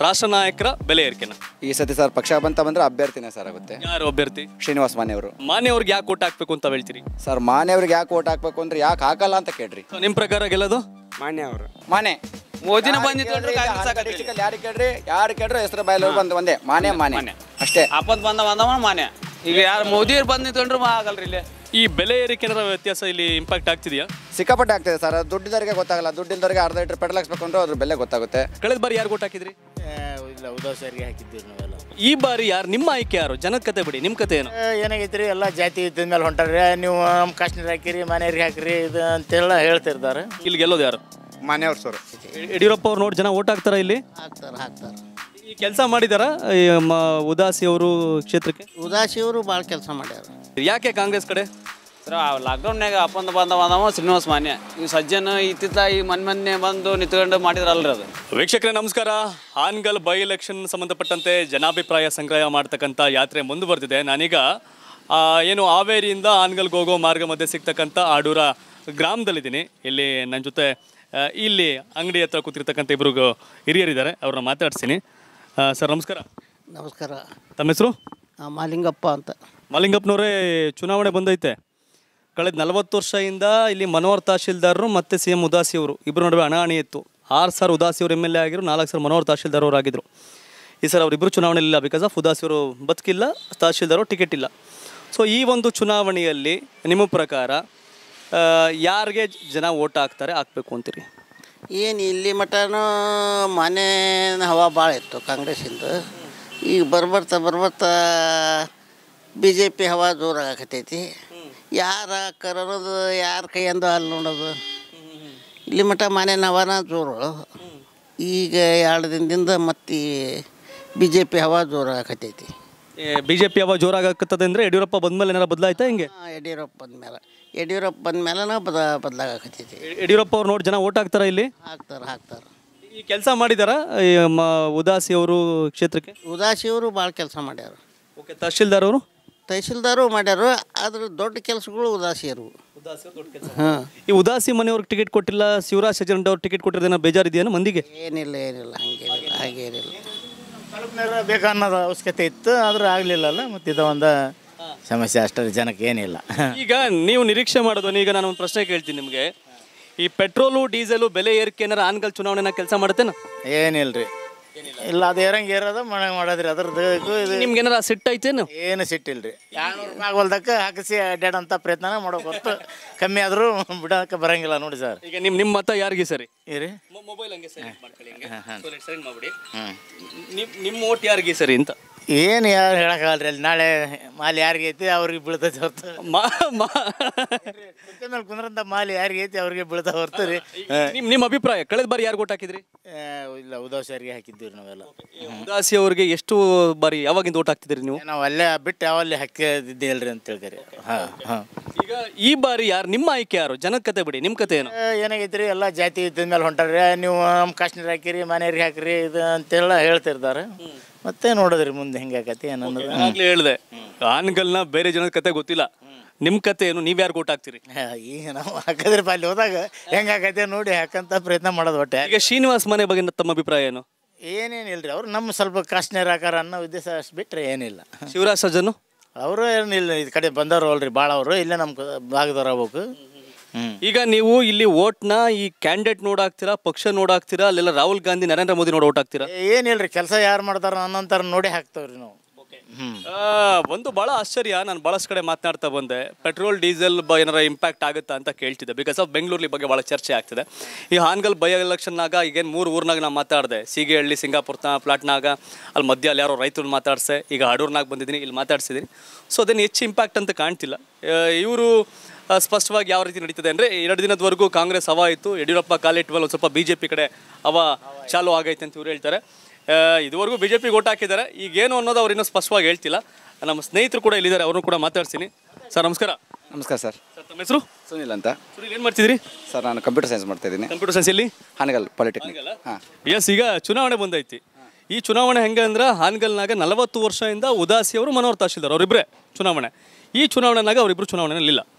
ರಾಷ್ಟ್ರ ನಾಯಕರ ಬೆಲೆ ಏರಿಕೆನ ಈ ಸತಿ ಸರ್ ಪಕ್ಷ ಬಂತ ಬಂದ್ರೆ ಅಭ್ಯರ್ಥಿನೇ ಸರ್ ಆಗುತ್ತೆ ಯಾರು ಅಭ್ಯರ್ಥಿ ಶ್ರೀನಿವಾಸ್ ಮಾನೆಯವರು ಮಾನ್ಯವ್ರಿಗೆ ಯಾಕೆ ಓಟ್ ಹಾಕ್ಬೇಕು ಅಂತ ಹೇಳ್ತೀರಿ ಸರ್ ಮಾನೆಯವ್ರಿಗೆ ಯಾಕೆ ಓಟ್ ಹಾಕ್ಬೇಕು ಅಂದ್ರೆ ಯಾಕೆ ಹಾಕಲ್ಲ ಅಂತ ಕೇಳ್ರಿ ಸೊ ನಿಮ್ಮ ಪ್ರಕಾರ ಗೆಲ್ಲೋದು ಮಾನ್ಯ ಅವರು ಮಾನೆ ಮೋದಿನ ಯಾರ್ ಬಂದಿತ್ತು ಅಂದ್ರೆ ಕೇಳ್ರಿ, ಕಾಂಗ್ರೆಸ್ ಯಾರ್ ಆಗತ್ತೆ. district ಅಲ್ಲಿ ಯಾರು ಕೇಳ್ರಿ ಯಾರು ಕೇಳ್ರಿ ಹೆಸರು ಬಾಯಲ್ಲಿ ಬಂದು ಒಂದೇ ಮಾನೆ ಮಾನೆ ಮಾನ್ಯ. ಅಷ್ಟೇ ಆಪತ್ ಬಂದ ಬಂದವ ಮಾನ್ಯ ಈಗ ಯಾರು ಮೋದಿ ಬಂದು ನಿಂತ್ಕೊಂಡ್ರು ಮಾ ಆಗಲ್ರಿ ಇಲ್ಲಿ ಈ ಬೆಲೆ ಏರಿಕೆ ಏನಾರ ವ್ಯತ್ಯಾಸ ಇಲ್ಲಿ ಇಂಪ್ಯಾಕ್ಟ್ ಆಗ್ತಿದೆಯಾ ಸಿಕ್ಕಾಪಟ್ಟೆ ಆಗ್ತದೆ ಸರ್ ದುಡ್ಡಿದ್ದವರಿಗೆ ಗೊತ್ತಾಗಲ್ಲ ದುಡ್ಡಿದ್ದವರಿಗೆ ಅರ್ಧ ಲೀಟರ್ ಪೆಟ್ರೋಲ್ ಹಾಕ್ಸ್ಬೇಕು ಅಂದ್ರೆ ಅದ್ರ ಬೆಲೆ ಗೊತ್ತಾಗುತ್ತೆ ಕಳೆದ ಬಾರಿ ಯಾರು ಓಟ್ ಹಾಕಿದ್ರಿ ಇಲ್ಲ ಉದ್ಧವ್ ಸರ್ಗೆ ಹಾಕಿದ್ದೀವಿ ನಾವೆಲ್ಲ ಈ ಬಾರಿ ಯಾರು ನಿಮ್ಮ ಆಯ್ಕೆ ಯಾರು ಜನದ ಕತೆ ಬಿಡಿ ನಿಮ್ಮ ಕತೆ ಏನು ಏನಾಗೈತ್ರಿ ಎಲ್ಲ ಜಾತಿ ಇದ್ದ ಮೇಲೆ ಹೊಂಟಾರ್ರಿ ನೀವು ನಮ್ಮ ಕಾಶ್ಮೀರ ಹಾಕಿರಿ ಮನೆಯವ್ರಿಗೆ ಹಾಕಿರಿ ಇದು ಅಂತೆಲ್ಲ ಹೇಳ್ತಿರ್ತಾರೆ ಇಲ್ಲಿ ಗೆಲ್ಲೋದು ಯಾರು ಮಾನೆಯವ್ರು ಸರ್ ಯಡಿಯೂರಪ್ಪ ಅವ್ರು ನೋಡಿ ಜನ ಓಟ್ ಹಾಕ್ತಾರ ಇಲ್ಲಿ ಹಾಕ್ತಾರೆ ಹಾಕ್ತಾರೆ ಈ ಕೆಲಸ ಮಾಡಿದಾರ ಈ ಮ- ಉದಾಸಿ ಅವರು ಕ್ಷೇತ್ರಕ್ಕೆ ಉದಾಸಿಯವರು ಭಾಳ ಕೆಲಸ ಮಾಡ್ಯಾರ ಯಾಕೆ ಕಾಂಗ್ರೆಸ್ ಕಡೆ ಸರ್ ಲಾಕ್ಡೌನ್ಯಾಗ ಅಪ್ಪಂದ ಬಂದ ಬಂದವ ಶ್ರೀನಿವಾಸ ಮಾನ್ಯ ಈ ಸಜ್ಜನ ಇತ್ತಿತ್ತ ಈ ಮನ್ ಮೊನ್ನೆ ಬಂದು ನಿಂತ್ಕೊಂಡು ಮಾಡಿದ್ರಲ್ರಿ ಅದು ವೀಕ್ಷಕರೇ ನಮಸ್ಕಾರ ಹಾನ್ಗಲ್ ಬೈ ಎಲೆಕ್ಷನ್ ಸಂಬಂಧಪಟ್ಟಂತೆ ಜನಾಭಿಪ್ರಾಯ ಸಂಗ್ರಹ ಮಾಡ್ತಕ್ಕಂಥ ಯಾತ್ರೆ ಮುಂದುವರೆದಿದೆ ನಾನೀಗ ಆ, ಏನು ಹಾವೇರಿಯಿಂದ ಹಾನ್ಗಲ್ಗೆ ಹೋಗೋ ಮಾರ್ಗ ಮಧ್ಯೆ ಸಿಗ್ತಕ್ಕಂಥ ಆಡೂರ ಗ್ರಾಮದಲ್ಲಿದ್ದೀನಿ ಇಲ್ಲಿ ನನ್ನ ಜೊತೆ ಆ, ಇಲ್ಲಿ ಅಂಗಡಿ ಹತ್ರ ಕೂತಿರ್ತಕ್ಕಂಥ ಇಬ್ಬರು ಹಿರಿಯರಿದ್ದಾರೆ ಅವ್ರನ್ನ ಮಾತಾಡ್ತೀನಿ ಆ, ಸರ್ ನಮಸ್ಕಾರ ನಮಸ್ಕಾರ ತಮ್ಮ ಹೆಸರು ಆ, ಮಾಲಿಂಗಪ್ಪ ಅಂತ ಮಲಿಂಗಪ್ಪನವರೇ ಚುನಾವಣೆ ಬಂದೈತೆ ಕಳೆದ ನಲವತ್ತು ವರ್ಷದಿಂದ ಇಲ್ಲಿ ಮನೋಹರ್ ತಹಶೀಲ್ದಾರರು ಮತ್ತು ಸಿ ಎಂ ಉದಾಸಿ ಅವರು ಇಬ್ಬರ ನಡುವೆ ಹಣಾಹಣಿ ಇತ್ತು ಆರು ಸಾವಿರ ಉದಾಸಿ ಅವರು ಎಮ್ ಎಲ್ ಎ ಆಗಿರು ನಾಲ್ಕು ಸಾವಿರ ಮನೋಹರ್ ತಹಶೀಲ್ದಾರ್ ಅವರು ಆಗಿದ್ರು ಈ ಸರ್ ಅವರಿಬ್ಬರು ಚುನಾವಣೆ ಇಲ್ಲ ಬಿಕಾಸ್ ಆಫ್ ಉದಾಸಿ ಅವರು ಬದುಕಿಲ್ಲ ತಹಶೀಲ್ದಾರ್ ಟಿಕೆಟ್ ಇಲ್ಲ ಸೊ ಈ ಒಂದು ಚುನಾವಣೆಯಲ್ಲಿ ನಿಮ್ಮ ಪ್ರಕಾರ ಆ, ಯಾರಿಗೆ ಜನ ಓಟ್ ಹಾಕ್ತಾರೆ ಹಾಕ್ಬೇಕು ಅಂತೀರಿ ಏನು ಇಲ್ಲಿ ಮಟನೂ ಮನೆ ಹವಾ ಭಾಳ ಇತ್ತು ಕಾಂಗ್ರೆಸ್ಸಿಂದ ಈಗ ಬರ್ಬರ್ತಾ ಬರ್ಬರ್ತಾ ಬಿ ಜೆ ಪಿ ಹವಾ ಜೋರಾಗತೈತಿ ಯಾರ ಕರೋದು ಯಾರ ಕೈಯಿಂದ ಅಲ್ಲಿ ನೋಡೋದು ಇಲ್ಲಿ ಮಟ ಮನೆ ಹವಾನ ಜೋರು ಈಗ ಎರಡು ದಿನದಿಂದ ಮತ್ತೆ ಬಿ ಜೆ ಪಿ ಹವಾ ಜೋರಾಗತೈತಿ ಬಿ ಜೆ ಪಿ ಯಾವ ಜೋರಾಗತ್ತದ ಅಂದರೆ ಯಡಿಯೂರಪ್ಪ ಬಂದಮೇಲೆ ಏನಾರ ಬದಲಾಯ್ತಾ ಹಿಂಗೆ ಹಾಂ ಯಡಿಯೂರಪ್ಪ ಬಂದ್ಮೇಲೆ ಯಡಿಯೂರಪ್ಪ ಬಂದ್ಮೇಲೆ ಬದ ಬದಲಾಗತೈತಿ ಯಡಿಯೂರಪ್ಪ ಅವ್ರು ನೋಡಿ ಜನ ಓಟ್ ಹಾಕ್ತಾರಾ ಇಲ್ಲಿ ಹಾಕ್ತಾರೆ ಹಾಕ್ತಾರೆ ಈ ಕೆಲಸ ಮಾಡಿದಾರಾ ಈ ಮ ಉದಾಸಿ ಅವರು ಕ್ಷೇತ್ರಕ್ಕೆ ಉದಾಸಿಯವರು ಭಾಳ ಕೆಲಸ ಮಾಡ್ಯಾರ ಓಕೆ ತಹಶೀಲ್ದಾರ್ ಅವರು ತಹಸೀಲ್ದಾರು ಮಾಡ್ಯಾರು ಆದ್ರೆ ದೊಡ್ಡ ಕೆಲಸಗಳು ಉದಾಸಿಯರು ಹಾಂ ಈ ಉದಾಸಿ ಮನೆಯವ್ರಿಗೆ ಟಿಕೆಟ್ ಕೊಟ್ಟಿಲ್ಲ ಶಿವರಾಜ್ ಸಜ್ಜನಡ್ ಅವ್ರು ಟಿಕೆಟ್ ಕೊಟ್ಟಿರೋದೇನೋ ಬೇಜಾರಿದೆಯೇನೋ ಮಂದಿಗೆ ಏನಿಲ್ಲ ಏನಿಲ್ಲ ಹಂಗೇನಿಲ್ಲ ಹಾಗೇನಿಲ್ಲ ತಾಲೂಕಿನಾಗ ಬೇಕನ್ನೋದು ಅವಶ್ಯಕತೆ ಇತ್ತು ಆದ್ರೆ ಆಗಲಿಲ್ಲಲ್ಲ ಮತ್ತು ಇದು ಒಂದು ಸಮಸ್ಯೆ ಅಷ್ಟೇ ಜನಕ್ಕೆ ಏನಿಲ್ಲ ಈಗ ನೀವು ನಿರೀಕ್ಷೆ ಮಾಡೋದು ಈಗ ನಾನು ಒಂದು ಪ್ರಶ್ನೆ ಕೇಳ್ತೀನಿ ನಿಮಗೆ ಈ ಪೆಟ್ರೋಲು ಡೀಸೆಲು ಬೆಲೆ ಏರಿಕೆ ಏನಾರ ಆನ್ಗಲ್ ಚುನಾವಣೆನ ಕೆಲಸ ಮಾಡುತ್ತೇನ ಏನಿಲ್ಲ ರೀ ಇಲ್ಲ ಅದು ಏರಂಗೆ ಏರೋದು ಮಳೆ ಮಾಡೋದ್ರಿ ಅದ್ರದ್ದು ಇದು ನಿಮ್ಗೆ ಏನಾರ ಸಿಟ್ಟೈತೇನು ಏನು ಸಿಟ್ಟಿಲ್ಲ ರೀ ಎರಡ್ನೂರು ರೂಪಾಯಿ ಆಗೋಲ್ದಕ್ಕ ಹಾಕಿಸಿ ಅಡ್ಡಾಡಂಥ ಪ್ರಯತ್ನ ಮಾಡೋಕೆ ಹೊರತು ಕಮ್ಮಿ ಆದರೂ ಬಿಡೋಕೆ ಬರಂಗಿಲ್ಲ ನೋಡಿ ಸರ್ ಈಗ ನಿಮ್ಮ ನಿಮ್ಮ ಮತ ಯಾರಿಗೆ ಸರಿ ಈ ರೀ ಮೊಬೈಲ್ ಹಂಗೆ ಸೈಲೆಂಟ್ ಮಾಡ್ಕೊಳ್ಳಿ ಹಂಗೆ ಸೈಲೆಂಟ್ ಮಾಡ್ಬಿಡಿ ಹ್ಞೂ ನಿಮ್ಮ ನಿಮ್ಮ ಓಟ್ ಯಾರಿಗೆ ಸರಿ ಅಂತ ಏನು ಯಾರು ಹೇಳಕ್ಕಾಗಲ್ರಿ ಅಲ್ಲಿ ನಾಳೆ ಮಾಲ್ ಯಾರಿಗೆ ಐತಿ ಅವ್ರಿಗೆ ಬೀಳ್ತೈತಿ ಹೊರ್ತು ಮಾ ಮಾ ಕುಂತ ಮೇಲೆ ಕುಂದ್ರಂತ ಮಾಲ್ ಯಾರಿಗೆ ಐತಿ ಅವ್ರಿಗೆ ಬೀಳ್ತಾ ಹೊರ್ತು ರೀ ನಿಮ್ಮ ನಿಮ್ಮ ಅಭಿಪ್ರಾಯ ಕಳೆದ ಬಾರಿ ಯಾರು ಓಟ್ ಹಾಕಿದ್ರಿ ಆ, ಇಲ್ಲ ಉದವ್ ಸರ್ಗೆ ಹಾಕಿದ್ದೀವಿ ನಾವೆಲ್ಲ ಉದಾಸಿ ಅವ್ರಿಗೆ ಎಷ್ಟು ಬಾರಿ ಯಾವಾಗಿಂದ ಓಟ್ ಹಾಕ್ತಿದ್ರಿ ನೀವು ನಾವು ಅಲ್ಲೇ ಬಿಟ್ಟು ಯಾವಲ್ಲಿ ಹಾಕಿದ್ದಿಲ್ರಿ ಅಂತ ಹೇಳ್ಕರಿ ಹಾಂ ಹಾಂ ಈಗ ಈ ಬಾರಿ ಯಾರು ನಿಮ್ಮ ಆಯ್ಕೆ ಯಾರು ಜನದ ಕತೆ ಬಿಡಿ ನಿಮ್ಮ ಕತೆ ಏನು ಏನಾಗೈತ್ರಿ ಎಲ್ಲ ಜಾತಿ ಇದ್ದ ಮೇಲೆ ಹೊಂಟಾರ್ರಿ ನೀವು ನಮ್ಮ ಕಾಶ್ಮೀರ ಹಾಕಿರಿ ಮನೆಯವ್ರಿಗೆ ಹಾಕಿರಿ ಇದು ಅಂತೆಲ್ಲ ಹೇಳ್ತಿರ್ತಾರೆ ಮತ್ತೆ ನೋಡೋದ್ರಿ ಮುಂದೆ ಹೆಂಗೆ ಆಕತಿ ಏನನ್ನೋದು ಆಗ್ಲೇ ಹೇಳ್ದೆ ಆನ್ಗಲ್ನ ಬೇರೆ ಜನದ ಕತೆ ಗೊತ್ತಿಲ್ಲ ನಿಮ್ಮ ಕತೆ ಏನು ನೀವು ಯಾರು ಓಟ್ ಹಾಕ್ತೀರಿ ಹಾ, ಈಗ ನಾವು ಹಾಕಿದ್ರಿ ಅಲ್ಲಿ ಹೋದಾಗ ಹೆಂಗೆ ಆಕತಿ ನೋಡಿ ಹಾಕಂತ ಪ್ರಯತ್ನ ಮಾಡೋದು ಒಟ್ಟೆ ಈಗ ಶ್ರೀನಿವಾಸ್ ಮನೆ ಬಗ್ಗೆ ತಮ್ಮ ಅಭಿಪ್ರಾಯ ಏನು ಏನೇನಿಲ್ಲ ರೀ ಅವ್ರು ನಮ್ಮ ಸ್ವಲ್ಪ ಕಾಶ್ಮೀರ ಹಾಕಾರ ಅನ್ನೋ ಉದ್ದೇಶ ಅಷ್ಟು ಬಿಟ್ಟರೆ ಏನಿಲ್ಲ ಶಿವರಾಜ್ ಸಜ್ಜನು ಅವರು ಏನಿಲ್ಲ ಈ ಕಡೆ ಬಂದವರು ಅಲ್ರಿ ಭಾಳ ಅವರು ಇಲ್ಲೇ ನಮ್ಮ ಕ- ಭಾಗದವ್ರು ಆಗ್ಬೇಕು ಹ್ಞೂ ಈಗ ನೀವು ಇಲ್ಲಿ ಓಟ್ನ ಈ ಕ್ಯಾಂಡಿಡೇಟ್ ನೋಡಾಕ್ತೀರಾ ಪಕ್ಷ ನೋಡಾಕ್ತೀರಾ ಅಲ್ಲೆಲ್ಲ ರಾಹುಲ್ ಗಾಂಧಿ ನರೇಂದ್ರ ಮೋದಿ ನೋಡಿ ಓಟ್ ಹಾಕ್ತೀರಾ ಏನಿಲ್ರಿ ಕೆಲಸ ಯಾರು ಮಾಡ್ತಾರ ಅನ್ನೋಂಥರ ನೋಡಿ ಹಾಕ್ತೇವ್ರಿ ನಾವು ಹ್ಞೂ ಆ, ಒಂದು ಭಾಳ ಆಶ್ಚರ್ಯ ನಾನು ಭಾಳಷ್ಟು ಕಡೆ ಮಾತನಾಡ್ತಾ ಬಂದೆ ಪೆಟ್ರೋಲ್ ಡೀಸೆಲ್ ಬ ಏನಾರ ಇಂಪ್ಯಾಕ್ಟ್ ಆಗುತ್ತಾ ಅಂತ ಕೇಳ್ತಿದ್ದೆ ಬಿಕಾಸ್ ಆಫ್ ಬೆಂಗಳೂರಲ್ಲಿ ಬಗ್ಗೆ ಭಾಳ ಚರ್ಚೆ ಆಗ್ತಿದೆ ಈ ಹಾನ್ಗಲ್ ಬೈ ಎಲೆಕ್ಷನ್ನಾಗ ಈಗೇನು ಮೂರು ಊರ್ನಾಗ ನಾನು ಮಾತಾಡಿದೆ ಸೀಗೆಹಳ್ಳಿ ಸಿಂಗಾಪುರ್ನ ಪ್ಲಾಟ್ನಾಗ ಅಲ್ಲಿ ಮಧ್ಯ ಅಲ್ಲಿ ಯಾರೋ ರೈತರು ಮಾತಾಡ್ಸೆ ಈಗ ಅಡೂರ್ನಾಗ ಬಂದಿದ್ದೀನಿ ಇಲ್ಲಿ ಮಾತಾಡ್ಸಿದ್ದೀನಿ ಸೊ ಅದೇನು ಹೆಚ್ಚು ಇಂಪ್ಯಾಕ್ಟ್ ಅಂತ ಕಾಣ್ತಿಲ್ಲ ಇವರು ಸ್ಪಷ್ಟವಾಗಿ ಯಾವ ರೀತಿ ನಡೀತದೆ ಅಂದರೆ ಎರಡು ದಿನದವರೆಗೂ ಕಾಂಗ್ರೆಸ್ ಹವಾ ಇತ್ತು ಯಡಿಯೂರಪ್ಪ ಕಾಲಿಟ್ಟುವಲ್ಲಿ ಒಂದು ಸ್ವಲ್ಪ ಬಿ ಜೆ ಪಿ ಕಡೆ ಹವಾ ಚಾಲು ಆಗೈತೆ ಅಂತ ಇವ್ರು ಹೇಳ್ತಾರೆ ಆ, ಇದುವರೆಗೂ ಬಿ ಜೆ ಪಿಗೆ ಓಟ್ ಹಾಕಿದ್ದಾರೆ ಈಗೇನು ಅನ್ನೋದು ಅವ್ರು ಇನ್ನೂ ಸ್ಪಷ್ಟವಾಗಿ ಹೇಳ್ತಿಲ್ಲ ನಮ್ಮ ಸ್ನೇಹಿತರು ಕೂಡ ಇಲ್ಲಿದ್ದಾರೆ ಅವ್ರನ್ನೂ ಕೂಡ ಮಾತಾಡ್ತೀನಿ ಸರ್ ನಮಸ್ಕಾರ ನಮಸ್ಕಾರ ಸರ್ ಸರ್ ತಮ್ಮ ಹೆಸರು ಸುನಿಲ್ ಅಂತ ಸುನಿಲ್ ಏನು ಮಾಡ್ತಿದ್ರಿ ಸರ್ ನಾನು ಕಂಪ್ಯೂಟರ್ ಸೈನ್ಸ್ ಮಾಡ್ತಾ ಇದ್ದೀನಿ ಕಂಪ್ಯೂಟರ್ ಸೈನ್ಸಲ್ಲಿ ಹಾನಗಲ್ ಪಾಲಿಟೆಕ್ನಿಕ್ ಹಾಂ ಎಸ್ ಈಗ ಚುನಾವಣೆ ಬಂದೈತಿ ಈ ಚುನಾವಣೆ ಹೆಂಗೆ ಅಂದ್ರೆ ಹಾನಗಲ್ನಾಗ ನಲವತ್ತು ವರ್ಷದಿಂದ ಉದಾಸಿ ಅವರು ಮನೋಹರ್ ತಹಶೀಲ್ದಾರ್ ಅವರಿಬ್ಬರೇ ಚುನಾವಣೆ ಈ ಚುನಾವಣೆನಾಗ ಅವರಿಬ್ಬರು ಚುನಾವಣೆಯಲ್ಲಿ ಇಲ್ಲ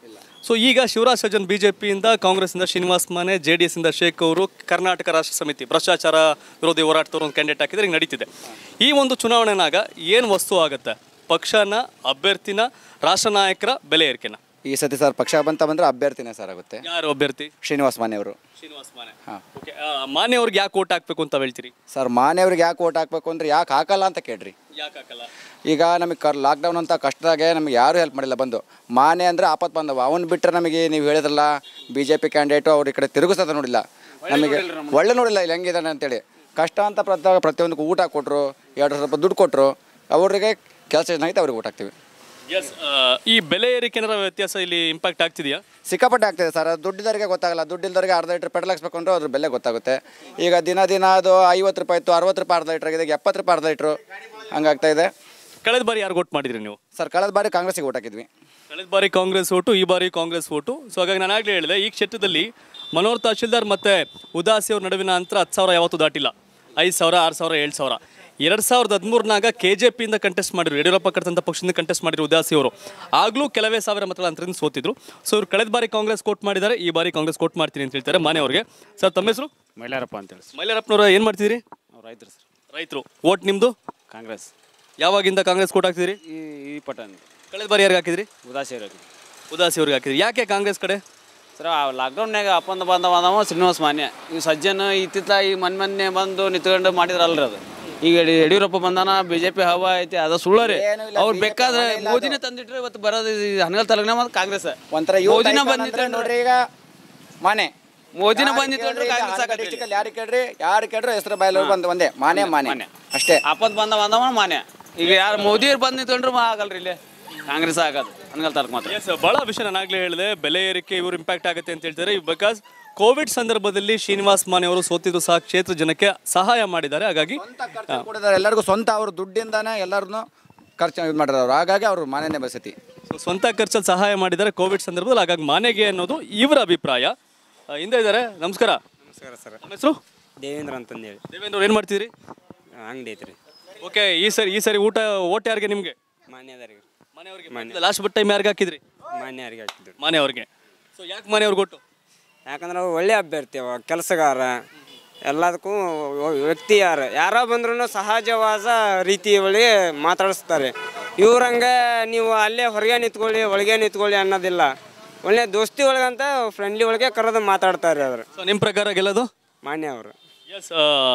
ಸೊ ಈಗ ಶಿವರಾಜ್ ಸಜ್ಜನ್ ಬಿಜೆಪಿಯಿಂದ ಕಾಂಗ್ರೆಸ್ಸಿಂದ ಶ್ರೀನಿವಾಸ್ ಮಾನೆ ಜೆ ಡಿ ಎಸ್ಸಿಂದ ಶೇಖ್ ಅವರು ಕರ್ನಾಟಕ ರಾಷ್ಟ್ರ ಸಮಿತಿ ಭ್ರಷ್ಟಾಚಾರ ವಿರೋಧಿ ಹೋರಾಟದವರು ಒಂದು ಕ್ಯಾಂಡಿಡೇಟ್ ಹಾಕಿದ್ರೆ ಈಗ ನಡೀತಿದೆ ಈ ಒಂದು ಚುನಾವಣೆನಾಗ ಏನು ವಸ್ತು ಆಗುತ್ತೆ ಪಕ್ಷನ ಅಭ್ಯರ್ಥಿನ ರಾಷ್ಟ್ರ ನಾಯಕರ ಬೆಲೆ ಏರಿಕೆನ ಈ ಸತಿ ಸರ್ ಪಕ್ಷ ಬಂತ ಬಂದರೆ ಅಭ್ಯರ್ಥಿನೇ ಸರ್ ಆಗುತ್ತೆ ಯಾರು ಅಭ್ಯರ್ಥಿ ಶ್ರೀನಿವಾಸ್ ಮಾನೆಯವರು ಶ್ರೀನಿವಾಸ್ ಮಾನೆ ಹಾಂ ಓಕೆ ಮಾನೆ ಅವ್ರಿಗೆ ಯಾಕೆ ಓಟ್ ಹಾಕ್ಬೇಕು ಅಂತ ಹೇಳ್ತೀರಿ ಸರ್ ಮಾನೆಯವ್ರಿಗೆ ಯಾಕೆ ಓಟ್ ಹಾಕ್ಬೇಕು ಅಂದ್ರೆ ಯಾಕೆ ಹಾಕಲ್ಲ ಅಂತ ಕೇಳ್ರಿ ಯಾಕೆ ಹಾಕಲ್ಲ ಈಗ ನಮಗೆ ಕರ್ ಲಾಕ್ಡೌನ್ ಅಂತ ಕಷ್ಟದಾಗೆ ನಮಗೆ ಯಾರೂ ಹೆಲ್ಪ್ ಮಾಡಿಲ್ಲ ಬಂದು ಮಾನೆ ಅಂದರೆ ಆಪತ್ ಬಂದವ ಅವ್ನು ಬಿಟ್ಟರೆ ನಮಗೆ ನೀವು ಹೇಳಿದ್ರಲ್ಲ ಬಿ ಜೆ ಪಿ ಕ್ಯಾಂಡಿಡೇಟು ಅವ್ರ ಈ ಕಡೆ ತಿರುಗಿಸೋದು ನೋಡಿಲ್ಲ ನಮಗೆ ಒಳ್ಳೆ ನೋಡಿಲ್ಲ ಇಲ್ಲಿ ಹೆಂಗಿದಾನೆ ಅಂತೇಳಿ ಕಷ್ಟ ಅಂತ ಪ್ರತಿ ಪ್ರತಿಯೊಂದಕ್ಕೂ ಊಟ ಕೊಟ್ಟರು ಎರಡು ಸ್ವಲ್ಪ ದುಡ್ಡು ಕೊಟ್ಟರು ಅವರಿಗೆ ಕೆಲಸ ಚೆನ್ನಾಗಿತ್ತು ಅವ್ರಿಗೆ ಊಟ ಹಾಕ್ತೀವಿ ಎಸ್ ಈ ಬೆಲೆ ಏರಿಕೆ ಏನಾರ ವ್ಯತ್ಯಾಸ ಇಲ್ಲಿ ಇಂಪ್ಯಾಕ್ಟ್ ಆಗ್ತಿದೆಯಾ ಸಿಕ್ಕಾಪಟ್ಟೆ ಆಗ್ತಿದೆ ಸರ್ ಅದು ದುಡ್ಡಿದ್ದವರಿಗೆ ಗೊತ್ತಾಗಲ್ಲ ದುಡ್ಡಿಲ್ದವ್ರಿಗೆ ಅರ್ಧ ಲೀಟ್ರ್ ಪೆಟ್ರೋಲ್ ಹಾಕ್ಸ್ಬೇಕು ಅಂದ್ರೆ ಅದ್ರ ಬೆಲೆ ಗೊತ್ತಾಗುತ್ತೆ ಈಗ ದಿನ ದಿನ ಅದು ಐವತ್ತು ರೂಪಾಯಿ ಇತ್ತು ಅರವತ್ತು ರೂಪಾಯಿ ಅರ್ಧ ಲೀಟ್ರ್ ಆಗಿದೆ ಈಗ ಎಪ್ಪತ್ತು ರೂಪಾಯಿ ಅರ್ಧ ಲೀಟ್ರು ಹಂಗಾಗ್ತಾ ಇದೆ ಕಳೆದ ಬಾರಿ ಯಾರು ಓಟ್ ಮಾಡಿದ್ರಿ ನೀವು ಸರ್ ಕಳೆದ ಬಾರಿ ಕಾಂಗ್ರೆಸ್ಸಿಗೆ ಓಟ್ ಹಾಕಿದ್ವಿ ಕಳೆದ ಬಾರಿ ಕಾಂಗ್ರೆಸ್ ಓಟು ಈ ಬಾರಿ ಕಾಂಗ್ರೆಸ್ ಓಟು ಸೊ ಹಾಗಾಗಿ ನಾನು ಆಗಲೇ ಹೇಳಿದೆ ಈ ಕ್ಷೇತ್ರದಲ್ಲಿ ಮನೋಹರ್ ತಹಶೀಲ್ದಾರ್ ಮತ್ತು ಉದಾಸಿ ಅವ್ರ ನಡುವಿನ ಅಂತರ ಹತ್ತು ಸಾವಿರ ಯಾವತ್ತೂ ದಾಟಿಲ್ಲ ಐದು ಸಾವಿರ ಆರು ಸಾವಿರ ಏಳು ಸಾವಿರ ಎರಡು ಸಾವಿರದ ಹದಿಮೂರನಾಗ ಕೆ ಜೆ ಪಿಯಿಂದ ಕಂಟೆಸ್ಟ್ ಮಾಡಿದ್ರು ಯಡಿಯೂರಪ್ಪ ಕಟ್ಟಂಥ ಪಕ್ಷದಿಂದ ಕಂಟೆಸ್ಟ್ ಮಾಡಿದ್ರು ಉದಾಸಿ ಅವರು ಆಗಲೂ ಕೆಲವೇ ಸಾವಿರ ಮತಗಳ ಅಂತರದಿಂದ ಸೋತಿದ್ರು ಸೊ ಇವರು ಕಳೆದ ಬಾರಿ ಕಾಂಗ್ರೆಸ್ ಕೋಟ್ ಮಾಡಿದ್ದಾರೆ ಈ ಬಾರಿ ಕಾಂಗ್ರೆಸ್ ಕೋಟ್ ಮಾಡ್ತೀನಿ ಅಂತ ಹೇಳ್ತಾರೆ ಮಾನೆ ಅವ್ರಿಗೆ ಸರ್ ತಮ್ಮ ಹೆಸರು ಮೈಲಾರಪ್ಪ ಅಂತೇಳಿ ಸರ್ ಮೈಲಾರಪ್ಪನವ್ರ ಏನು ಮಾಡ್ತಿದ್ದೀರಿ ಅವ್ರು ರೈತರು ಸರ್ ರೈತರು ಓಟ್ ನಿಮ್ಮದು ಕಾಂಗ್ರೆಸ್ ಯಾವಾಗಿಂದ ಕಾಂಗ್ರೆಸ್ ಕೋಟ್ ಹಾಕ್ತಿದ್ದೀರಿ ಈ ಈ ಪಟ್ಟಣ ಕಳೆದ ಬಾರಿ ಯಾರಿಗೆ ಹಾಕಿದ್ರಿ ಉದಾಸಿ ಅವ್ರಿಗೆ ಉದಾಸಿ ಅವ್ರಿಗೆ ಹಾಕಿದ್ರಿ ಯಾಕೆ ಕಾಂಗ್ರೆಸ್ ಕಡೆ ಸರ್ ಆ ಲಾಕ್ಡೌನ್ಯಾಗ ಅಪ್ಪಂದ ಬಂದ ಬಂದವ ಶ್ರೀನಿವಾಸ್ ಮಾನ್ಯ ಈ ಸಜ್ಜನ ಇತ್ತಿತ್ತ ಈ ಮೊನ್ನೆ ಮೊನ್ನೆ ಬಂದು ನಿಂತ್ಕೊಂಡು ಮಾಡಿದ್ರಲ್ರಿ ಅದು ಈಗ ಯಡಿ- ಯಡಿಯೂರಪ್ಪ ಬಂದಾನ ಬಿ ಜೆ ಪಿ ಹವಾ ಐತಿ ಅದು ಸುಳ್ಳು ರೀ ಅವ್ರು ಬೇಕಾದ್ರೆ ಮೋದಿನೇ ತಂದಿಟ್ರೆ ಇವತ್ತು ಬರೋದು ಹನಗಲ್ ತಾಲೂಕಿನ ಮತ್ತು ಕಾಂಗ್ರೆಸ್ ಒಂಥರ ಯೂತ್ ಮೋದಿನ ಐಕಾನ್ ಬಂದಿದ್ರೆ ಅಂದ್ರೆ ನೋಡ್ರಿ ಈಗ ಮಾನೆ ಮೋದಿನ ಯಾರ್ ಬಂದಿತ್ತು ಅಂದ್ರೆ ಕೇಳ್ರಿ, ಕಾಂಗ್ರೆಸ್ ಈಗ ಆಗತ್ತೆ district ಅಲ್ಲಿ ಯಾರು ಕೇಳ್ರಿ ಯಾರು ಕೇಳ್ರಿ ಹೆಸರು ಬಾಯಲ್ಲಿ ಬಂದು ಒಂದೇ ಮಾನೆ ಮಾನೆ ಮಾನೆ. ಅಷ್ಟೇ ಅಪ್ಪಂದ ಬಂದ ಬಂದವ ಮಾನ್ಯ ಈಗ ಯಾರು ಮೋದಿ ಬಂದು ನಿಂತ್ಕೊಂಡ್ರು ಆಗಲ್ರಿ ಇಲ್ಲಿ ಕಾಂಗ್ರೆಸ್ ಆಗೋದು ಹನಗಲ್ ತಾಲೂಕು ಮಾತ್ರ ಎಸ್ ಭಾಳ ವಿಷಯ ನಾನು ಆಗಲೇ ಹೇಳಿದೆ ಬೆಲೆ ಏರಿಕೆ ಇವರು ಇಂಪ್ಯಾಕ್ಟ್ ಆಗುತ್ತೆ ಅಂತ ಹೇಳ್ತಾರೆ ಬಿಕಾಸ್ ಕೋವಿಡ್ ಸಂದರ್ಭದಲ್ಲಿ ಶ್ರೀನಿವಾಸ್ ಮಾನೆ ಅವರು ಸೋತಿದ್ದು ಸಹ ಕ್ಷೇತ್ರ ಜನಕ್ಕೆ ಸಹಾಯ ಮಾಡಿದ್ದಾರೆ ಹಾಗಾಗಿ ಕೊಡಿದಾರೆ ಎಲ್ಲರಿಗೂ ಸ್ವಂತ ಅವ್ರ ದುಡ್ಡಿಂದಾನೆ ಎಲ್ಲರನ್ನು ಖರ್ಚು ಇದು ಮಾಡಿದ್ರು ಅವ್ರು ಹಾಗಾಗಿ ಅವರು ಮಾನೇನೆ ಬಸತಿ ಸೊ ಸ್ವಂತ ಖರ್ಚಲ್ಲಿ ಸಹಾಯ ಮಾಡಿದ್ದಾರೆ ಕೋವಿಡ್ ಸಂದರ್ಭದಲ್ಲಿ ಹಾಗಾಗಿ ಮಾನೆಗೆ ಅನ್ನೋದು ಇವರ ಅಭಿಪ್ರಾಯ ಆ, ಹಿಂದೆ ಇದ್ದಾರೆ ನಮಸ್ಕಾರ ನಮಸ್ಕಾರ ಸರ್ ನಮ್ಮ ಹೆಸರು ದೇವೇಂದ್ರ ಅಂತಂದೇಳಿ ದೇವೇಂದ್ರ ಅವ್ರು ಏನು ಮಾಡ್ತಿದ್ರಿ ಅಂಗಡಿ ಐತ್ರಿ ಓಕೆ ಈ ಸರಿ ಈ ಸರಿ ಊಟ ಓಟ್ ಯಾರಿಗೆ ನಿಮಗೆ ಮಾನ್ಯದವ್ರಿಗೆ ಮನೆಯವ್ರಿಗೆ ಲಾಸ್ಟ್ ಬಟ್ ಟೈಮ್ ಯಾರಿಗೆ ಹಾಕಿದ್ರಿ ಮಾನ್ಯವ್ರಿಗೆ ಹಾಕಿದ್ರು ಮನೆಯವ್ರಿಗೆ ಸೊ ಯಾಕೆ ಮನೆಯವ್ರಿಗೆ ಕೊಟ್ಟು ಯಾಕಂದ್ರೆ ಅವ್ರು ಒಳ್ಳೆ ಅಭ್ಯರ್ಥಿ ಅವ ಕೆಲಸಗಾರ ಎಲ್ಲದಕ್ಕೂ ಒ- ವ್ಯಕ್ತಿ ಯಾರು ಯಾರೋ ಬಂದ್ರೂ ಸಹಜವಾದ ರೀತಿ ಒಳಗೆ ಮಾತಾಡಿಸ್ತಾರೆ ಇವ್ರಂಗೆ ನೀವು ಅಲ್ಲೇ ಹೊರಗೆ ನಿಂತ್ಕೊಳ್ಳಿ ಒಳಗೆ ನಿಂತ್ಕೊಳ್ಳಿ ಅನ್ನೋದಿಲ್ಲ ಒಳ್ಳೆ ದೋಸ್ತಿ ಒಳಗಂತ ಫ್ರೆಂಡ್ಲಿ ಒಳಗೆ ಕರೆದು ಮಾತಾಡ್ತಾರೆ ಅದ್ರ ಸೊ ನಿಮ್ಮ ಪ್ರಕಾರ ಗೆಲ್ಲೋದು ಮಾನ್ಯ ಅವರು ಎಸ್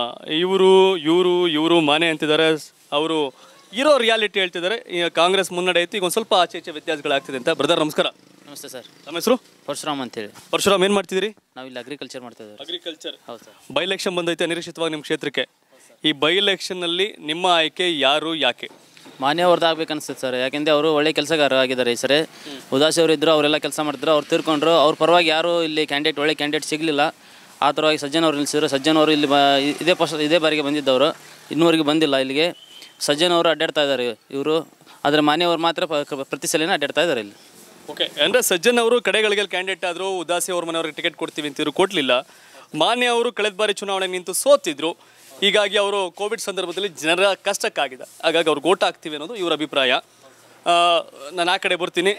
ಇವರು ಇವರು ಇವರು ಮಾನೆ ಅಂತಿದ್ದಾರೆ ಅವರು ಇರೋ ರಿಯಾಲಿಟಿ ಹೇಳ್ತಿದ್ದಾರೆ ಈಗ ಕಾಂಗ್ರೆಸ್ ಮುನ್ನಡೆ ಐತಿ ಈಗ ಒಂದು ಸ್ವಲ್ಪ ಆಚೆ ಈಚೆ ವ್ಯತ್ಯಾಸಗಳಾಗ್ತಿದೆ ಅಂತ ಬ್ರದರ್ ನಮಸ್ಕಾರ ನಮಸ್ತೆ ಸರ್ ನಮ್ಮ ಹೆಸರು ಪರಶುರಾಮ್ ಅಂತೇಳಿ ಪರಶುರಾಮ್ ಏನು ಮಾಡ್ತಿದ್ದೀರಿ ನಾವು ಇಲ್ಲಿ ಅಗ್ರಿಕಲ್ಚರ್ ಮಾಡ್ತಾ ಇದ್ದೀವಿ ಅಗ್ರಿಕಲ್ಚರ್ ಹೌದು ಸರ್ ಬೈ ಎಲೆಕ್ಷನ್ ಬಂದೈತೆ ನಿರೀಕ್ಷಿತವಾಗಿ ನಿಮ್ಮ ಕ್ಷೇತ್ರಕ್ಕೆ ಈ ಬೈ ಎಲೆಕ್ಷನ್ನಲ್ಲಿ ನಿಮ್ಮ ಆಯ್ಕೆ ಯಾರು ಯಾಕೆ ಮಾನ್ಯ ಅವ್ರದ್ದು ಆಗ್ಬೇಕು ಅನಿಸ್ತದೆ ಸರ್ ಯಾಕೆಂದ್ರೆ ಅವರು ಒಳ್ಳೆ ಕೆಲಸಗಾರ ಆಗಿದ್ದಾರೆ ಈ ಸರಿ ಉದಾಸಿ ಅವರು ಇದ್ದರು ಅವರೆಲ್ಲ ಕೆಲಸ ಮಾಡ್ತಿದ್ರು ಅವ್ರು ತೀರ್ಕೊಂಡ್ರು ಅವ್ರ ಪರವಾಗಿ ಯಾರು ಇಲ್ಲಿ ಕ್ಯಾಂಡಿಡೇಟ್ ಒಳ್ಳೆ ಕ್ಯಾಂಡಿಡೇಟ್ ಸಿಗಲಿಲ್ಲ ಆ ಥರವಾಗಿ ಸಜ್ಜನ್ ಅವ್ರು ನಿಲ್ಸಿದ್ರು ಸಜ್ಜನ್ ಅವರು ಇಲ್ಲಿ ಬ ಇದೇ ಫಸ್ಟ್ ಇದೇ ಬಾರಿಗೆ ಬಂದಿದ್ದವರು ಇನ್ನೂವರೆಗೆ ಬಂದಿಲ್ಲ ಇಲ್ಲಿಗೆ ಸಜ್ಜನ್ ಅವರು ಅಡ್ಡಾಡ್ತಾ ಇದ್ದಾರೆ ಇವರು ಆದರೆ ಮಾನ್ಯ ಅವ್ರು ಮಾತ್ರ ಪ- ಪ್ರತಿ ಸಲನೇ ಅಡ್ಡಾಡ್ತಾ ಇದ್ದಾರೆ ಇಲ್ಲಿ ಓಕೆ ಅಂದರೆ ಸಜ್ಜನ್ ಅವರು ಕಡೆಗಳಿಗೆ ಕ್ಯಾಂಡಿಡೇಟ್ ಆದರು ಉದಾಸಿ ಅವ್ರ ಮನೆಯವ್ರಿಗೆ ಟಿಕೆಟ್ ಕೊಡ್ತೀವಿ ಅಂತಿದ್ರು ಕೊಡಲಿಲ್ಲ ಮಾನ್ಯ ಅವರು ಕಳೆದ ಬಾರಿ ಚುನಾವಣೆ ನಿಂತು ಸೋತಿದ್ರು ಹೀಗಾಗಿ ಅವರು ಕೋವಿಡ್ ಸಂದರ್ಭದಲ್ಲಿ ಜನರ ಕಷ್ಟಕ್ಕಾಗಿದೆ ಹಾಗಾಗಿ ಅವ್ರಿಗೆ ಓಟ್ ಹಾಕ್ತೀವಿ ಅನ್ನೋದು ಇವ್ರ ಅಭಿಪ್ರಾಯ ಆ, ನಾನು ಆ ಕಡೆ ಬರ್ತೀನಿ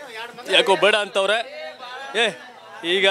ಯಾಕೋ ಬೇಡ ಅಂತವ್ರೆ ಏ ಈಗ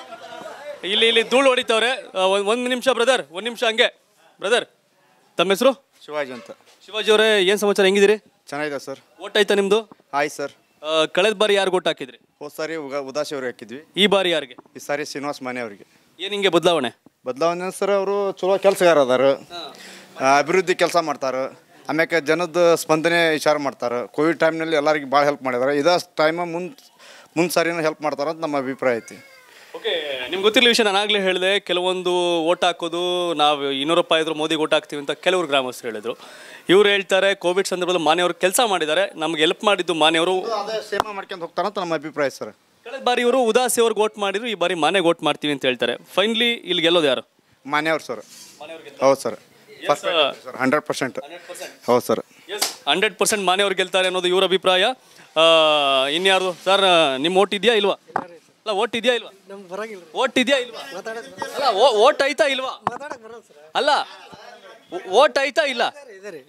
ಇಲ್ಲಿ ಇಲ್ಲಿ ಧೂಳು ಹೊಡಿತವ್ರೆ ಒಂದು ನಿಮಿಷ ಬ್ರದರ್ ಒಂದು ನಿಮಿಷ ಹಂಗೆ ಬ್ರದರ್ ತಮ್ಮ ಹೆಸರು ಶಿವಾಜಿ ಅಂತ ಶಿವಾಜಿ ಅವರೇ ಏನು ಸಮಾಚಾರ ಹೆಂಗಿದ್ದೀರಿ ಚೆನ್ನಾಗಿದೆ ಸರ್ ಓಟ್ ಆಯ್ತಾ ನಿಮ್ಮದು ಹಾಯ್ ಸರ್ ಕಳೆದ ಬಾರಿ ಯಾರು ಓಟ್ ಹಾಕಿದ್ರಿ ಹೋದ ಸಾರಿ ಉಗ ಉದಾಸಿ ಅವ್ರಿಗೆ ಹಾಕಿದ್ವಿ ಈ ಬಾರಿ ಯಾರಿಗೆ ಈ ಸಾರಿ ಶ್ರೀನಿವಾಸ್ ಮಾನೆ ಅವರಿಗೆ ಏನು ಹಿಂಗೆ ಬದಲಾವಣೆ ಬದಲಾವಣೆ ಸರ್ ಅವರು ಚಲೋ ಕೆಲಸಗಾರ ಅದಾರ ಆ, ಅಭಿವೃದ್ಧಿ ಕೆಲಸ ಮಾಡ್ತಾರೆ ಆಮ್ಯಾಕೆ ಜನದ ಸ್ಪಂದನೆ ವಿಚಾರ ಮಾಡ್ತಾರೆ ಕೋವಿಡ್ ಟೈಮ್ನಲ್ಲಿ ಎಲ್ಲರಿಗೆ ಭಾಳ ಹೆಲ್ಪ್ ಮಾಡಿದ್ದಾರೆ ಇದೇ ಟೈಮ ಮುಂದೆ ಮುಂದೆ ಸಾರಿನೂ ಹೆಲ್ಪ್ ಮಾಡ್ತಾರೆ ಅಂತ ನಮ್ಮ ಅಭಿಪ್ರಾಯ ಐತಿ ಓಕೆ ನಿಮ್ಗೆ ಗೊತ್ತಿಲ್ಲ ವಿಷಯ ನಾನು ಆಗಲೇ ಹೇಳಿದೆ ಕೆಲವೊಂದು ಓಟ್ ಹಾಕೋದು ನಾವು ಇನ್ನೂರು ರೂಪಾಯಿ ಇದ್ರು ಮೋದಿಗೆ ಓಟ್ ಹಾಕ್ತೀವಿ ಅಂತ ಕೆಲವರು ಗ್ರಾಮಸ್ಥರು ಹೇಳಿದ್ರು ಇವ್ರು ಹೇಳ್ತಾರೆ ಕೋವಿಡ್ ಸಂದರ್ಭದಲ್ಲಿ ಮಾನೆಯವರು ಕೆಲಸ ಮಾಡಿದ್ದಾರೆ ನಮ್ಗೆ ಹೆಲ್ಪ್ ಮಾಡಿದ್ದು ಮಾನೆಯವರು ಅದೇ ಸೇವಾ ಮಾಡ್ಕೊಂಡು ಹೋಗ್ತಾರೆ ಅಂತ ನಮ್ಮ ಅಭಿಪ್ರಾಯ ಸರ್ ಕಳೆದ ಬಾರಿ ಇವರು ಉದಾಸಿ ಅವ್ರಿಗೆ ಓಟ್ ಮಾಡಿದ್ರು ಈ ಬಾರಿ ಮನೆಗೆ ಓಟ್ ಮಾಡ್ತೀವಿ ಅಂತ ಹೇಳ್ತಾರೆ ಫೈನಲಿ ಇಲ್ಲಿ ಗೆಲ್ಲೋದು ಯಾರು ಮಾನೆ ಅವ್ರು ಸರ್ ಹೌದು ಸರ್ ಸರ್ ಹಂಡ್ರೆಡ್ ಪರ್ಸೆಂಟ್ ಹೌದು ಸರ್ ಹಂಡ್ರೆಡ್ ಪರ್ಸೆಂಟ್ ಮಾನೆಯವ್ರು ಗೆಲ್ತಾರೆ ಅನ್ನೋದು ಇವ್ರ ಅಭಿಪ್ರಾಯ ಆ, ಇನ್ಯಾರ್ದು ಸರ್ ನಿಮ್ಮ ಓಟ್ ಇದೆಯಾ ಇಲ್ವಾ ಅಲ್ಲ ಓಟ್ ಇದೆಯಾ ಇಲ್ವಾ ಓಟ್ ಇದೆಯಾ ಇಲ್ವಾ ಅಲ್ಲ ಓಟ್ ಐತಾ ಇಲ್ವಾ ಅಲ್ಲ ಓಟ್ ಐತಾ ಇಲ್ಲ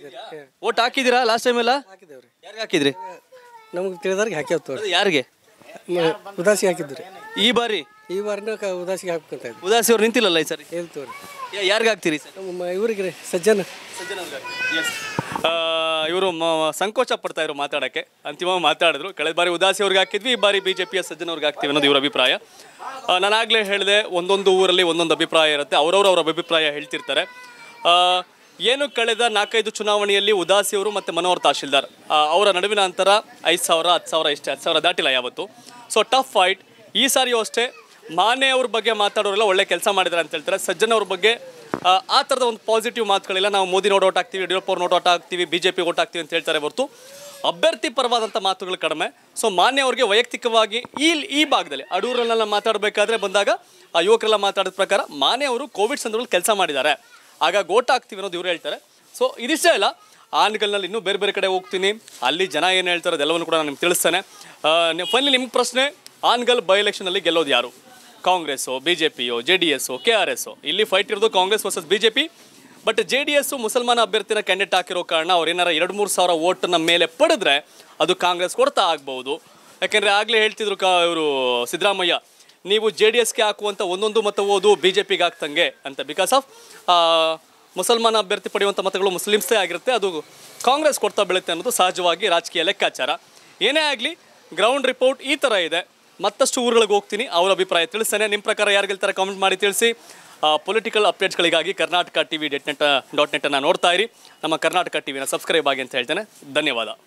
ಓಟ್ ಹಾಕಿದ್ದೀರಾ ಲಾಸ್ಟ್ ಟೈಮ್ ಎಲ್ಲ ಯಾರಿಗೆ ಹಾಕಿದ್ರಿ ನಮ್ಗೆ ತಿಳಿದವ್ರಿಗೆ ಹಾಕ್ಯಾವ ತೋರಿ ಅದು ಯಾರಿಗೆ ಉದಾಸಿ ಹಾಕಿದ್ರಿ ಈ ಬಾರಿ ಈ ವಾರನ ಕ ಉದಾಸಿಗೆ ಹಾಕ್ಬೇಕಂತ ಇದ್ವಿ ಉದಾಸಿ ಅವ್ರು ನಿಂತಿಲ್ಲಲ್ಲ ಈ ಸರಿ ಹೇಳ್ತೀವ್ರಿ ಯಾರಿಗೆ ಹಾಕ್ತೀರಿ ಸರ್ ನಮ್ಮ ಇವ್ರಿಗೆ ರೀ ಸಜ್ಜನ ಇವರು ಸಂಕೋಚ ಪಡ್ತಾ ಇದ್ರು ಮಾತಾಡೋಕ್ಕೆ ಅಂತಿಮವಾಗಿ ಮಾತಾಡಿದ್ರು ಕಳೆದ ಬಾರಿ ಉದಾಸಿ ಅವ್ರಿಗೆ ಹಾಕಿದ್ವಿ ಈ ಬಾರಿ ಬಿ ಜೆ ಪಿಯ ಸಜ್ಜನವ್ರಿಗೆ ಹಾಕ್ತೀವಿ ಅನ್ನೋದು ಇವ್ರ ಅಭಿಪ್ರಾಯ ಆ, ನಾನಾಗಲೇ ಹೇಳಿದೆ ಒಂದೊಂದು ಊರಲ್ಲಿ ಒಂದೊಂದು ಅಭಿಪ್ರಾಯ ಇರುತ್ತೆ ಅವರವರು ಅವ್ರ ಅಭಿಪ್ರಾಯ ಹೇಳ್ತಿರ್ತಾರೆ ಆ, ಏನು ಕಳೆದ ನಾಲ್ಕೈದು ಚುನಾವಣೆಯಲ್ಲಿ ಉದಾಸಿಯವರು ಮತ್ತು ಮನೋಹರ್ ತಹಶೀಲ್ದಾರ್ ಆ, ಅವರ ನಡುವಿನ ಅಂತರ ಐದು ಸಾವಿರ ಹತ್ತು ಸಾವಿರ ಇಷ್ಟೇ ಹತ್ತು ಸಾವಿರ ದಾಟಿಲ್ಲ ಯಾವತ್ತು ಸೊ ಟಫ್ ಫೈಟ್ ಈ ಸಾರಿಯೂ ಅಷ್ಟೇ ಮಾನೆ ಅವ್ರ ಬಗ್ಗೆ ಮಾತಾಡೋರೆಲ್ಲ ಒಳ್ಳೆ ಕೆಲಸ ಮಾಡಿದ್ದಾರೆ ಅಂತ ಹೇಳ್ತಾರೆ ಸಜ್ಜನ್ ಅವ್ರ ಬಗ್ಗೆ ಆ, ಆ ಥರದ ಒಂದು ಪಾಸಿಟಿವ್ ಮಾತುಗಳಿಲ್ಲ ನಾವು ಮೋದಿ ನೋಟ್ ಓಟ್ ಹಾಕ್ತೀವಿ ಯಡಿಯೂರಪ್ಪ ಅವ್ರ ನೋಟ್ ಓಟ್ ಹಾಕ್ತೀವಿ ಬಿ ಜೆ ಪಿ ಓಟ್ ಹಾಕ್ತೀವಿ ಅಂತ ಹೇಳ್ತಾರೆ ಹೊರತು ಅಭ್ಯರ್ಥಿ ಪರವಾದಂಥ ಮಾತುಗಳು ಕಡಿಮೆ ಸೊ ಮಾನ್ಯ ಅವ್ರಿಗೆ ವೈಯಕ್ತಿಕವಾಗಿ ಈ ಈ ಭಾಗದಲ್ಲಿ ಅಡೂರಲ್ಲೆಲ್ಲ ಮಾತಾಡಬೇಕಾದ್ರೆ ಬಂದಾಗ ಆ ಯುವಕರೆಲ್ಲ ಮಾತಾಡಿದ ಪ್ರಕಾರ ಮಾನ್ಯ ಅವರು ಕೋವಿಡ್ ಸಂದರ್ಭದಲ್ಲಿ ಕೆಲಸ ಮಾಡಿದ್ದಾರೆ ಆಗ ಓಟ್ ಹಾಕ್ತೀವಿ ಅನ್ನೋದು ಇವ್ರು ಹೇಳ್ತಾರೆ ಸೊ ಇದಿಷ್ಟೇ ಅಲ್ಲ ಆನ್ಗಲ್ನಲ್ಲಿ ಇನ್ನೂ ಬೇರೆ ಬೇರೆ ಕಡೆ ಹೋಗ್ತೀನಿ ಅಲ್ಲಿ ಜನ ಏನು ಹೇಳ್ತಾರೆ ಅದೆಲ್ಲವನ್ನು ಕೂಡ ನಾನು ನಿಮ್ಗೆ ತಿಳಿಸ್ತೇನೆ ಫೈನಲಿ ನಿಮ್ಮ ಪ್ರಶ್ನೆ ಆನ್ಗಲ್ ಬೈ ಎಲೆಕ್ಷನಲ್ಲಿ ಗೆಲ್ಲೋದು ಯಾರು ಕಾಂಗ್ರೆಸ್ಸು ಬಿ ಜೆ ಪಿಯೋ J D S K R S ಇಲ್ಲಿ ಫೈಟ್ ಇರೋದು Congress versus B J P but J D S ಮುಸಲ್ಮಾನ ಅಭ್ಯರ್ಥಿನ ಕ್ಯಾಂಡಿಡೇಟ್ ಹಾಕಿರೋ ಕಾರಣ ಅವ್ರು ಏನಾರ ಎರಡು ಮೂರು ಸಾವಿರ ಓಟನ್ನ ಮೇಲೆ ಪಡೆದ್ರೆ ಅದು ಕಾಂಗ್ರೆಸ್ ಕೊಡ್ತಾ ಆಗ್ಬೋದು ಯಾಕೆಂದರೆ ಆಗಲೇ ಹೇಳ್ತಿದ್ರು ಕಾ ಇವರು ಸಿದ್ದರಾಮಯ್ಯ ನೀವು ಜೆ ಡಿ ಎಸ್ಗೆ ಹಾಕುವಂಥ ಒಂದೊಂದು ಮತ ಓದು ಬಿ ಜೆ ಪಿಗೆ ಹಾಕ್ತಂಗೆ ಅಂತ ಬಿಕಾಸ್ ಆಫ್ ಮುಸಲ್ಮಾನ ಅಭ್ಯರ್ಥಿ ಪಡೆಯುವಂಥ ಮತಗಳು ಮುಸ್ಲಿಮ್ಸೇ ಆಗಿರುತ್ತೆ ಅದು ಕಾಂಗ್ರೆಸ್ ಕೊಡ್ತಾ ಬೀಳುತ್ತೆ ಅನ್ನೋದು ಸಹಜವಾಗಿ ರಾಜಕೀಯ ಲೆಕ್ಕಾಚಾರ ಏನೇ ಆಗಲಿ ಗ್ರೌಂಡ್ ರಿಪೋರ್ಟ್ ಈ ಥರ ಇದೆ ಮತ್ತಷ್ಟು ಊರುಗಳಿಗೆ ಹೋಗ್ತೀನಿ ಅವ್ರ ಅಭಿಪ್ರಾಯ ತಿಳಿಸ್ತೇನೆ ನಿಮ್ಮ ಪ್ರಕಾರ ಯಾರು ಗೆಲ್ತಾರೆ ಕಾಮೆಂಟ್ ಮಾಡಿ ತಿಳಿಸಿ ಪೊಲಿಟಿಕಲ್ ಅಪ್ಡೇಟ್ಸ್ಗಳಿಗಾಗಿ Karnataka T V dot net dot ನೆಟ್ಟನ್ನು ನೋಡ್ತಾ ಇರಿ ನಮ್ಮ ಕರ್ನಾಟಕ ಟಿ ವಿನ ಸಬ್ಸ್ಕ್ರೈಬ್ ಆಗಿ ಅಂತ ಹೇಳ್ತೇನೆ ಧನ್ಯವಾದ